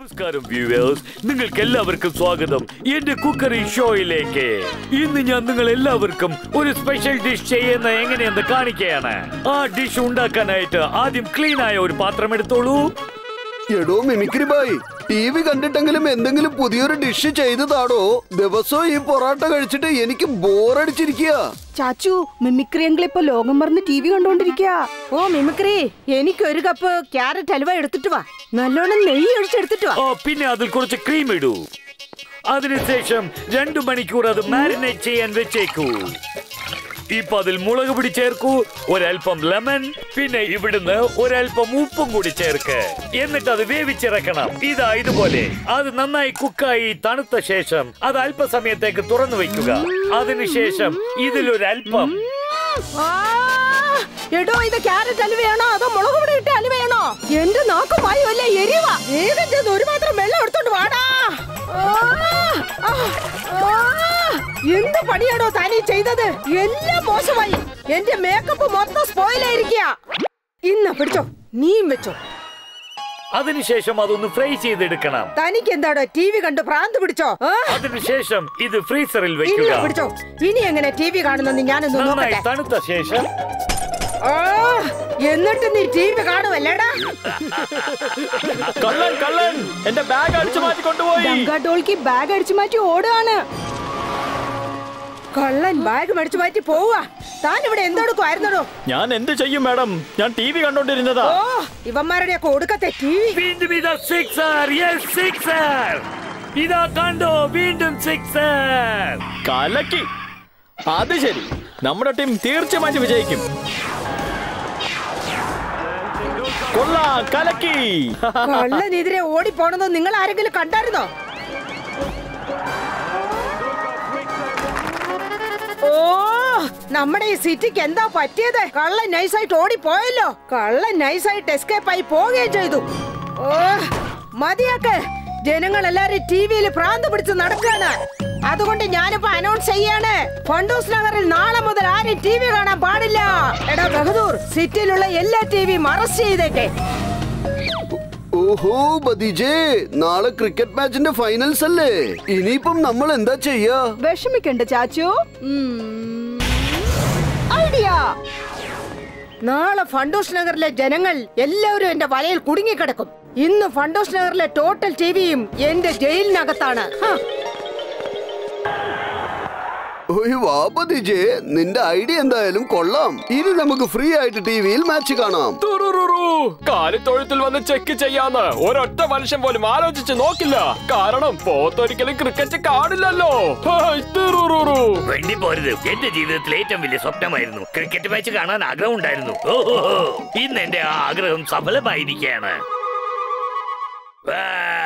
നമസ്കാരം വ്യൂവേഴ്സ് നിങ്ങൾക്ക് എല്ലാവർക്കും സ്വാഗതം എന്റെ കുക്കറി ഷോയിലേക്ക് ഇന്ന് ഞാൻ നിങ്ങൾ എല്ലാവർക്കും ഒരു സ്പെഷ്യൽ ഡിഷ് ചെയ്യുന്ന എങ്ങനെയെന്ന് കാണിക്കുകയാണ് ആ ഡിഷ് ഉണ്ടാക്കാനായിട്ട് ആദ്യം ക്ലീൻ ആയ ഒരു പാത്രം എടുത്തോളൂ എടോ മിമിക്രി ബായ് ടി വി കണ്ടിട്ടെങ്കിലും എന്തെങ്കിലും പുതിയൊരു ഡിഷ് ചെയ്തതാടോ ദിവസവും ഈ പൊറാട്ട കഴിച്ചിട്ട് എനിക്ക് ബോറടിച്ചിരിക്കുക ചാച്ചു മിമിക്രി അങ്കിൾ ഇപ്പൊ ലോകം മറന്ന് ടി വി കണ്ടോണ്ടിരിക്കുക ഓ മിമിക്രി എനിക്ക് ഒരു കപ്പ് ക്യാരറ്റ് ഹൽവ എടുത്തിട്ട് വാ നല്ലോണം നെയ്യ് ഒഴിച്ചെടുത്തിട്ട് വാ ആ പിന്നെ അതിൽ കുറച്ച് ക്രീം ഇടൂ അതിനുശേഷം രണ്ടു മണിക്കൂർ അത് മാരിനേറ്റ് ചെയ്യാൻ വെച്ചേക്കൂ ഇപ്പൊ അതിൽ മുളക് പൊടി ചേർക്കൂ ഒരൽപ്പം ലെമൺ പിന്നെ ഇവിടുന്ന് ഒരൽപ്പം ഉപ്പും കൂടി ചേർക്ക് എന്നിട്ട് അത് വേവിച്ചിറക്കണം ഇതാ ഇതുപോലെ അത് നന്നായി കുക്കായി തണുത്ത ശേഷം അത് അല്പസമയത്തേക്ക് തുറന്നു വെക്കുക അതിനുശേഷം ഇതിലൊരൽപ്പം ആ, എടോ ഇത് ക്യാരറ്റ് ഹൽവയാണോ അതോ മുളക് പൊടി ഇട്ട ഹൽവയാണോ എന്റെ നാക്കും വായും അല്ലേ എരിവ വേഗം ചെന്ന് ഒരു മാത്രം വെള്ളം എടുത്തോണ്ട് വാടാ ആ, ആ, ആ, എന്ത് പണിയാണോ താനീ ചെയ്തത് എല്ലാം മോശമായി എന്റെ മേക്കപ്പ് മൊത്തം സ്പോയിലായിരിക്കുക ഇന്ന പിടിച്ചോ നീയും വെച്ചോ അതിനുശേഷം അതൊന്ന് ഫ്രൈ ചെയ്തെടുക്കണം തനിക്ക് എന്താടോ ടി വി കണ്ട് ഭ്രാന്ത് പിടിച്ചോ ആ? അതിനുശേഷം ഇത് ഫ്രീസറിൽ ഇല്ല വെക്കുക പിടിച്ചോ ഇനി എങ്ങനെ ടി വി കാണുന്നെന്ന് ഞാനൊന്ന് നന്നായി നോക്കട്ടെ തണുത്ത ശേഷം ആ, എന്നിട്ട് നീ ടി വി കാണുമല്ലേടാ കള്ളൻ കള്ളൻ എന്റെ ബാഗ് അടിച്ചു മാറ്റി കൊണ്ടുപോയി ഡോൾക്കി ബാഗ് അടിച്ചു മാറ്റി ഓടുകയാണ് കള്ളൻ ബാഗ് മേടിച്ചു മാറ്റി പോവാ താൻ ഇവിടെ എന്തെടുക്കുമായിരുന്നടോ ഞാൻ എന്ത് ചെയ്യും മാഡം ഞാൻ ടി വി കണ്ടോണ്ടിരുന്നതാ ഓ ഇവന്മാരുടെ ഒക്കെ ഒടുക്കത്തെ ടി വി വീണ്ടും ഇതാ സിക്സർ യെസ് സിക്സർ ഇതാ കണ്ടോ വീണ്ടും സിക്സർ കലക്കി അത് ശരി നമ്മുടെ ടീം തീർച്ചയായും വിജയിക്കും കൊള്ളാം കലക്കി കള്ളനെതിരെ ഓടിപ്പോണെന്ന് നിങ്ങൾ ആരെങ്കിലും കണ്ടായിരുന്നോ ഓ നമ്മുടെ ഈ സിറ്റിക്ക് എന്താ പറ്റിയത് കള്ളൻ നൈസായിട്ട് ഓടിപ്പോയല്ലോ കള്ളൻ നൈസായിട്ട് എസ്കേപ്പ് ആയി പോവുകയും ചെയ്തു ഓ മതിയാക്ക് ജനങ്ങൾ എല്ലാരും ടി വിയിൽ ഭ്രാന്ത് പിടിച്ച് നടക്കാണ് അതുകൊണ്ട് ഞാനിപ്പോ അനൗൺസ് ചെയ്യാണ് ഫണ്ടൂസ് നഗറിൽ നാളെ മുതൽ ആരും ടി വി കാണാൻ പാടില്ല എടാ ബഹദൂർ സിറ്റിയിലുള്ള എല്ലാ ടി വിയും അറസ്റ്റ് ചെയ്തേക്കെ ഓഹോ ബദീജേ നാളെ ക്രിക്കറ്റ് മാച്ചിന്റെ ഫൈനൽസ് അല്ലേ ഇനിയിപ്പം നമ്മൾ എന്താ ചെയ്യാ വിഷമിക്കണ്ട ചാച്ചു ഐഡിയ നാളെ ഫണ്ടൂസ് നഗറിലെ ജനങ്ങൾ എല്ലാവരും എന്റെ വലയിൽ കുടുങ്ങിക്കിടക്കും ഇന്ന് ഫണ്ടൂസ് നഗറിലെ ടോട്ടൽ ടിവിയും എന്റെ ജയിലിനകത്താണ് ഹ, ഓയ് വാ ബദീജേ നിന്റെ ഐഡിയ എന്തായാലും കൊള്ളാം ഇനി നമുക്ക് ഫ്രീ ആയിട്ട് ടിവിയിൽ മാച്ച് കാണാം തുറുറുറു. കാലിത്തൊഴുത്തിൽ വന്ന് ചെക്ക് ചെയ്യാന്ന് ഒരൊറ്റ മനുഷ്യൻ പോലും ആലോചിച്ച് നോക്കില്ല കാരണം പോത്തൊരിക്കലും ക്രിക്കറ്റ് കാണില്ലല്ലോ ഹായ്, തുറുറുറു. വേണ്ടി പോരുത് എന്റെ ജീവിതത്തിലെ ഏറ്റവും വലിയ സ്വപ്നമായിരുന്നു ക്രിക്കറ്റ് മാച്ച് കാണാൻ ആഗ്രഹം ഉണ്ടായിരുന്നു ഓഹോ ഇന്ന് എന്റെ ആ ആഗ്രഹം സഫലമായിരിക്കുകയാണ് ആ.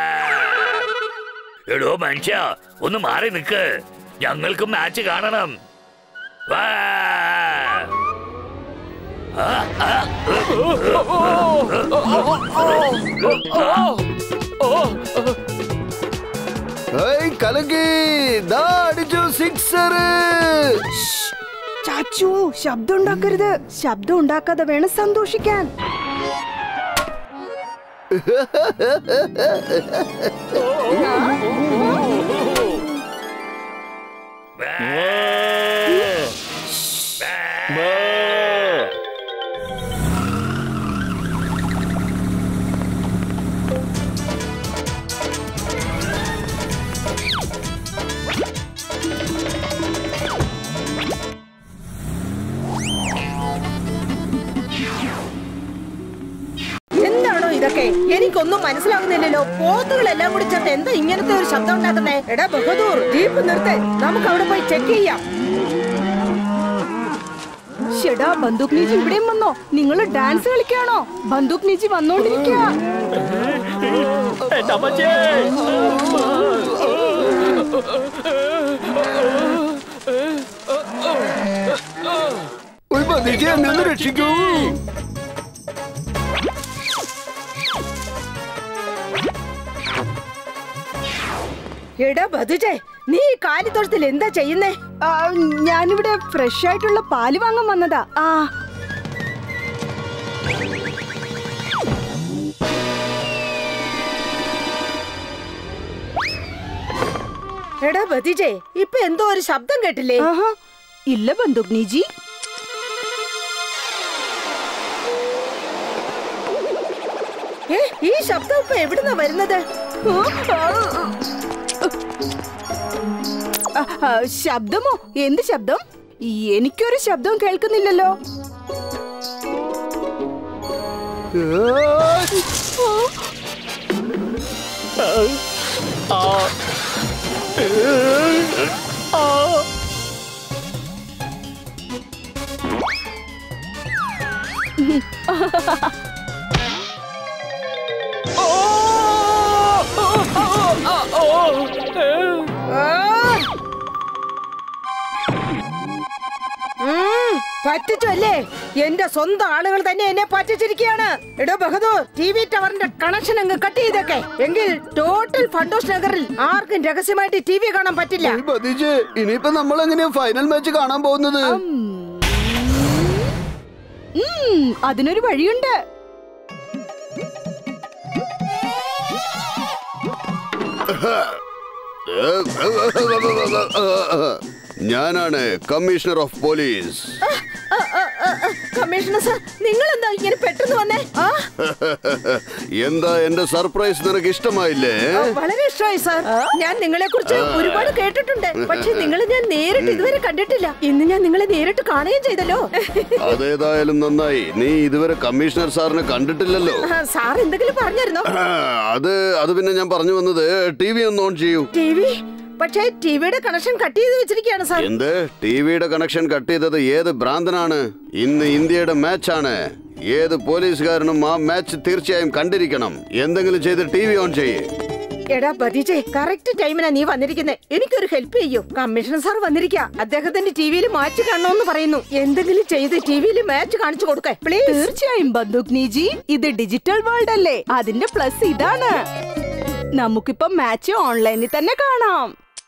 എടോ മനുഷ്യ ഒന്ന് മാറി നിക്ക് ഞങ്ങൾക്ക് മാച്ച് കാണണം ആ. ആ, ആ, ഏയ് കലക്കി ദാ അടിച്ചു സിക്സർ ചാച്ചു ശബ്ദം ഉണ്ടാക്കരുത് ശബ്ദം ഉണ്ടാക്കാതെ വേണം സന്തോഷിക്കാൻ ബേ. എന്താണോ ഇതൊക്കെ എനിക്കൊന്നും മനസ്സിലാകുന്നില്ലല്ലോ പോത്തുകളെല്ലാം കൂടി ചേർത്ത് എന്താ ഇങ്ങനത്തെ ഒരു ശബ്ദം ഉണ്ടാക്കുന്നേ എടാ ബഹദൂർ ജീപ്പ് നിർത്ത് നമുക്ക് അവിടെ പോയി ചെക്ക് ചെയ്യാം ഷെടാ ബന്ദൂക് നീജി ഇവിടെയും വന്നോ നിങ്ങൾ ഡാൻസ് കളിക്കാണോ ബന്ദൂക് നീജി വന്നോണ്ടിരിക്കുക എന്റെ അമ്മച്ചേ ഒരു ബദീജേ എന്നെ ഒന്ന് രക്ഷിക്കൂ എടാ ബതുജെ നീ ഈ കാലിത്തൊഴുത്തിൽ എന്താ ചെയ്യുന്നേ ഞാനിവിടെ ഫ്രഷ് ആയിട്ടുള്ള പാല് വാങ്ങാൻ വന്നതാ ആ എടാ ബദിജെ ഇപ്പൊ എന്തോ ഒരു ശബ്ദം കേട്ടില്ലേ ആഹാ ഇല്ല ബന്ധുഗ്നിജി ഏ ഈ ശബ്ദം ഇപ്പൊ എവിടുന്നാ വരുന്നത് ആ, ആ, ശബ്ദമോ എന്ത് ശബ്ദം എനിക്കൊരു ശബ്ദവും കേൾക്കുന്നില്ലല്ലോ ആ! ഉം, പറ്റിച്ചു അല്ലേ എന്റെ സ്വന്തം ആളുകൾ തന്നെ എന്നെ പറ്റിച്ചിരിക്കുകയാണ് എടോ ബഹദൂർ ടി വി ടവറിന്റെ കണക്ഷൻ അങ്ങ് കട്ട് ചെയ്തേക്കെ എങ്കിൽ ടോട്ടൽ ഫണ്ടോസ് നഗറിൽ ആർക്കും രഹസ്യമായിട്ട് ടി വി കാണാൻ പറ്റില്ല ബദീജ് ഇനിയിപ്പോ നമ്മൾ എങ്ങനെയാ ഫൈനൽ മാച്ച് കാണാൻ പോകുന്നത് ഉം, അതിനൊരു വഴിയുണ്ട് ഞാനാണ് കമ്മീഷണർ ഓഫ് പോലീസ് ആ, ആ, ആ, ആ, കമ്മീഷണർ സാർ നിങ്ങൾ എന്താ ഇങ്ങനെ പെട്ടെന്ന് വന്നേ ആ എന്താ എന്റെ സർപ്രൈസ് നിനക്ക് ഇഷ്ടമായില്ലേ ആ, വളരെ ഇഷ്ടമായി സാർ ഞാൻ നിങ്ങളെ കുറിച്ച് ഒരുപാട് കേട്ടിട്ടുണ്ട് പക്ഷെ നിങ്ങളെ ഞാൻ നേരിട്ട് ഇതുവരെ കണ്ടിട്ടില്ല ഇന്ന് ഞാൻ നിങ്ങളെ നേരിട്ട് കാണുകയും ചെയ്തല്ലോ അതേതായാലും നന്നായി നീ ഇതുവരെ കമ്മീഷണർ സാറിനെ കണ്ടിട്ടില്ലല്ലോ ആ, സാർ എന്തെങ്കിലും പറഞ്ഞിരുന്നോ ആ, അത് അത് പിന്നെ ഞാൻ പറഞ്ഞു വന്നത് ടി വി ഒന്ന് ഓൺ ചെയ്യൂ ടി വി പക്ഷേ ടിവിയുടെ കണക്ഷൻ കട്ട് ചെയ്ത് വെച്ചിരിക്കുകയാണ് സാർ എന്ത് ടിവിയുടെ കണക്ഷൻ കട്ട് ചെയ്തത് ഏത് ഭ്രാന്തനാണ് ഇന്ന് ഇന്ത്യയുടെ മാച്ചാണ് ഏത് പോലീസുകാരനും ആ മാച്ച് തീർച്ചയായും കണ്ടിരിക്കണം എന്തെങ്കിലും ചെയ്ത് ടി വി ഓൺ ചെയ്യേ എടാ ബദീജെ കറക്റ്റ് ടൈമിനാ നീ വന്നിരിക്കുന്നത് എനിക്കൊരു ഹെൽപ്പ് ചെയ്യൂ കമ്മീഷണർ സാർ വന്നിരിക്കുക അദ്ദേഹത്തിന്റെ ടിവിയിൽ മാച്ച് കാണണമെന്ന് പറയുന്നു എന്തെങ്കിലും ചെയ്ത് ടിവിയിൽ മാച്ച് കാണിച്ചു കൊടുക്കേ പ്ലീസ് തീർച്ചയായും ബന്ധുഗ്നിജി ഇത് ഡിജിറ്റൽ വേൾഡ് അല്ലേ അതിന്റെ പ്ലസ് ഇതാണ് നമുക്കിപ്പോ മാച്ച് ഓൺലൈനിൽ തന്നെ കാണാം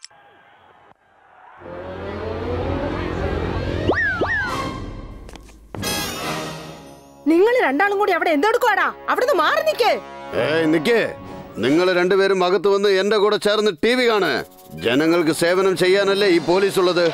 നിങ്ങൾ രണ്ടാളും കൂടി അവിടെ എന്തെടുക്കുവാടാ അവിടുന്ന് മാറി നിൽക്കേ ഏയ് നിക്കേ നിങ്ങൾ രണ്ടുപേരും അകത്ത് വന്ന് എന്റെ കൂടെ ചേർന്ന് ടി വി കാണ് ജനങ്ങൾക്ക് സേവനം ചെയ്യാനല്ലേ ഈ പോലീസ് ഉള്ളത്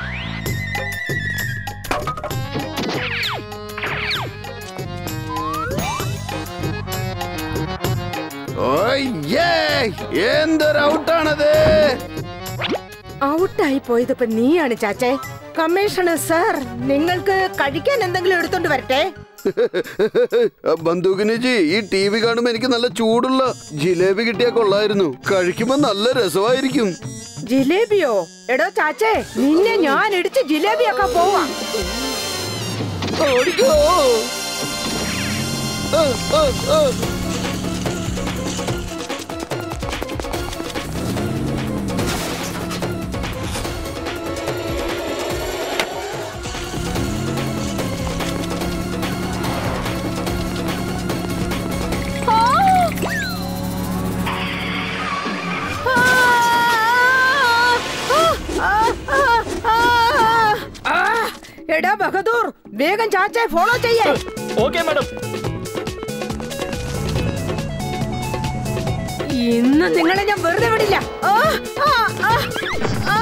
ഓയ്, യേയ്! എന്തൊരു ഔട്ടാണത് ഔട്ടായി പോയതിപ്പോ നീയാണ് ചാച്ചേ കമ്മീഷണർ സാർ നിങ്ങൾക്ക് കഴിക്കാൻ എന്തെങ്കിലും എടുത്തോണ്ട് വരട്ടെ ബന്ധുകിനിജി ഈ ടി വി കാണുമ്പോ എനിക്ക് നല്ല ചൂടുള്ള ജിലേബി കിട്ടിയാ കൊള്ളായിരുന്നു കഴിക്കുമ്പോ നല്ല രസമായിരിക്കും ജിലേബിയോ എടോ ചാച്ചേ നിന്നെ ഞാൻ ഇടിച്ച് ജിലേബിയാക്കാൻ പോവാ ഓടിക്കോ ആ, ആ, ആ. ആ, എടാ ബഹദൂർ വേഗം ചാച്ചയെ ഫോളോ ചെയ്യേ ഓക്കെ മാഡം ഇന്ന് നിങ്ങളെ ഞാൻ വെറുതെ വിടില്ല ആ, ആ, ആ, ആ.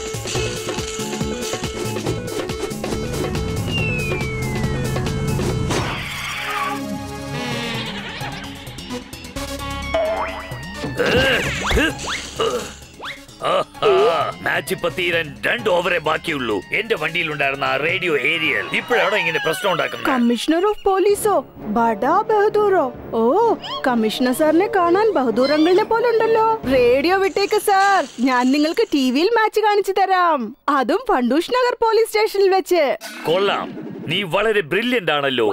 മാച്ച് ഇപ്പൊ തീരാൻ രണ്ട് ഓവറേ ബാക്കിയുള്ളൂ എന്റെ വണ്ടിയിലുണ്ടായിരുന്ന ആ റേഡിയോ ഏരിയൽ ഇപ്പോഴാണോ ഇങ്ങനെ പ്രശ്നം ഉണ്ടാക്കുന്നത് കമ്മീഷണർ ഓഫ് പോലീസോ ബഡാ ബഹദൂറോ ഓ കമ്മീഷണർ സാറിനെ കാണാൻ ബഹദൂർ അങ്കിളിനെ പോലെ ഉണ്ടല്ലോ റേഡിയോ വിട്ടേക്ക് സാർ ഞാൻ നിങ്ങൾക്ക് ടി വിയിൽ മാച്ച് കാണിച്ചു തരാം അതും പണ്ടൂഷ് നഗർ പോലീസ് സ്റ്റേഷനിൽ വെച്ച് കൊള്ളാം നീ വളരെ ബ്രില്യന്റ് ആണല്ലോ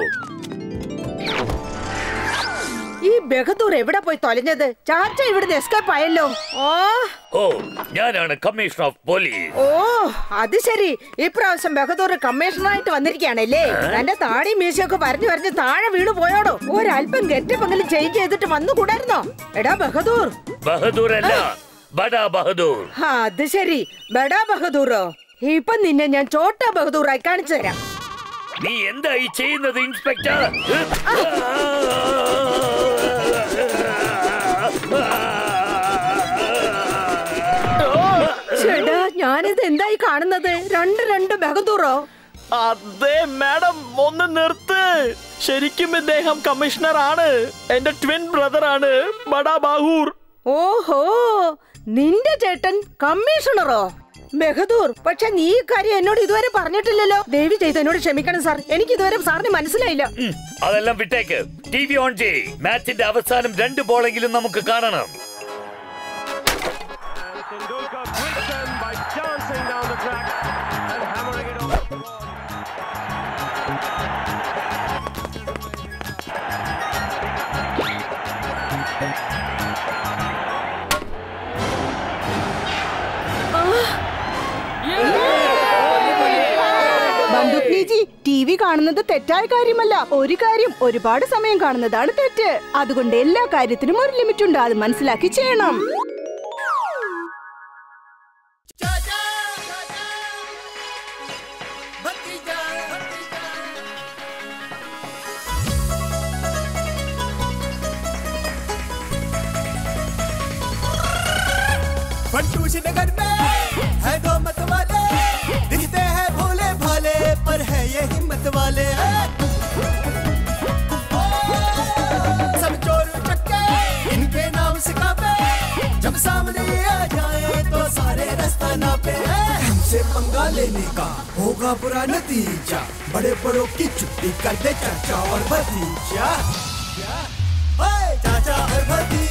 ഈ ബഹദൂർ എവിടെ പോയി തൊലഞ്ഞത് ചാച്ച ഇവിടുന്ന് എസ്കേപ്പ് ആയല്ലോ ഓ ഓ ഞാനാണ് കമ്മീഷണർ ഓഫ് പോലീസ് ഓ അത് ശരി ഇപ്രാവശ്യം ബഹദൂർ കമ്മീഷണറായിട്ട് വന്നിരിക്കുകയാണല്ലേ തന്റെ താടി മീശയൊക്കെ വരഞ്ഞു വരഞ്ഞ് താഴെ വീണു പോയോടോ ഒരല്പം ഗെറ്റപ്പെങ്കിലും ചേഞ്ച് ചെയ്തിട്ട് വന്നുകൂടായിരുന്നോ എടാ ബഹദൂർ ബഹദൂർ അല്ല ബഡാ ബഹദൂർ ആ, അത് ശരി ബഡാ ബഹദൂറോ ഇപ്പൊ നിന്നെ ഞാൻ ചോട്ടാ ബഹദൂറായി കാണിച്ചു തരാം നീ എന്താ ഈ ചെയ്യുന്നത് ഇൻസ്പെക്ടർ ഞാനിത് എന്തായി കാണുന്നത് രണ്ട് രണ്ട് ബഹദൂറോ അതെ മാഡം ഒന്ന് നിർത്ത് ശരിക്കും ഇദ്ദേഹം കമ്മീഷണർ ആണ് എന്റെ ട്വിൻ ബ്രദർ ആണ് ബഡാ ബാഹൂർ ഓഹോ നിന്റെ ചേട്ടൻ കമ്മീഷണറോ ബഹദൂർ പക്ഷെ നീ ഈ കാര്യം എന്നോട് ഇതുവരെ പറഞ്ഞിട്ടില്ലല്ലോ ദേവി ചെയ്ത് എന്നോട് ക്ഷമിക്കണം സാർ എനിക്ക് ഇതുവരെ സാറിന് മനസ്സിലായില്ല ഉം, അതെല്ലാം വിട്ടേക്ക് ടി വി ഓൺ ചെയ് മാച്ചിന്റെ അവസാനം രണ്ട് ബോളെങ്കിലും നമുക്ക് കാണണം Tendulkar greets them by dancing down the track and hammering it off the ball. ബന്ധുക്നീജി ടി വി കാണുന്നത് തെറ്റായ കാര്യമല്ല ഒരു കാര്യം ഒരുപാട് സമയം കാണുന്നതാണ് തെറ്റ് അതുകൊണ്ട് എല്ലാ കാര്യത്തിനും ഒരു ലിമിറ്റ് ഉണ്ട് അത് മനസ്സിലാക്കി ചെയ്യണം फंटू नगर में है दो मत वाले दिखते हैं भोले भाले पर है ये हिम्मत वाले सब चोर चक्के इनके नाम से कापे जब सामने आ जाए तो सारे रास्ता नापे हमसे पंगा लेने का होगा बुरा नतीजा बड़े बड़ों की छुट्टी कर दे चाचा और भतीजा ओए, चाचा और भतीजा